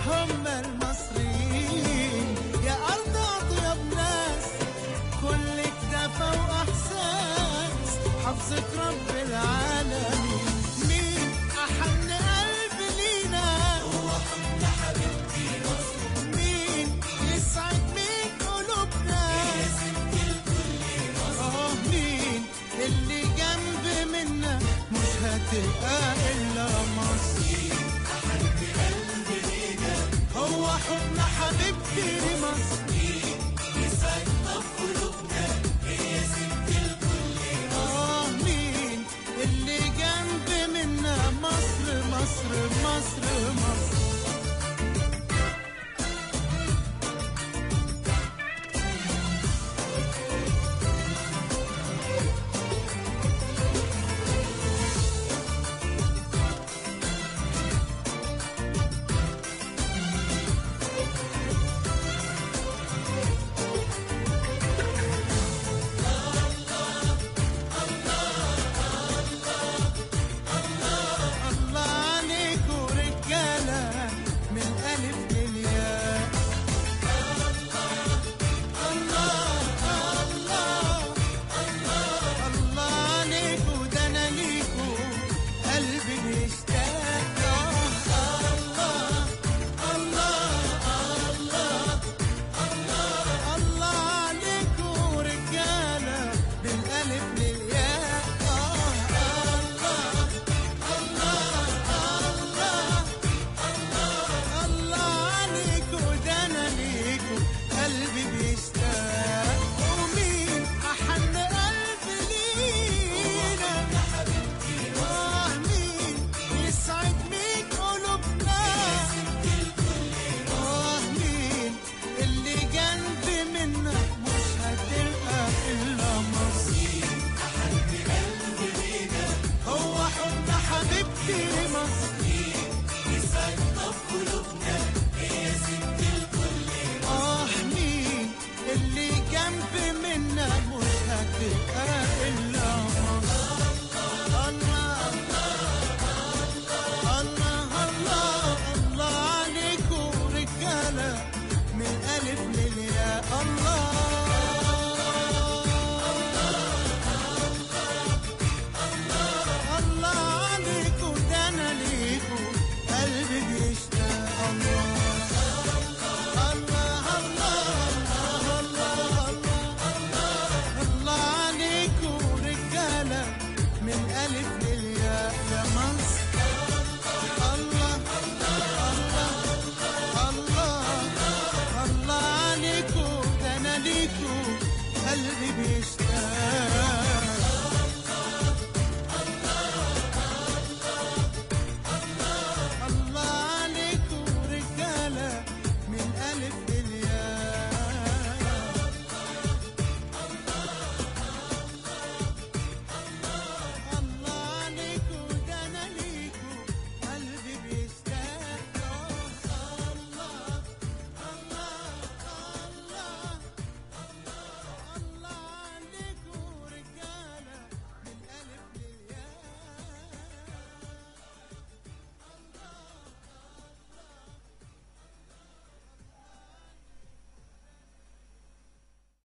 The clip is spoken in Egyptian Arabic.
هم المصريين يا أرض أطيب ناس كل كتافة وإحساس حفظك رب العالمين مين أحن قلب لينا هو حب حبيبتي مصر مين يسعد مين قلوبنا هي ست الكل مصر مين اللي جنب منا مش هتبقى إلا مصر هو حبنا حبيبتي لمصر يسعدنا بقلوبنا هي ست الكل آه مين اللي جنب منا مصر مصر مصر مصر الله عليكوا رجالة من ألف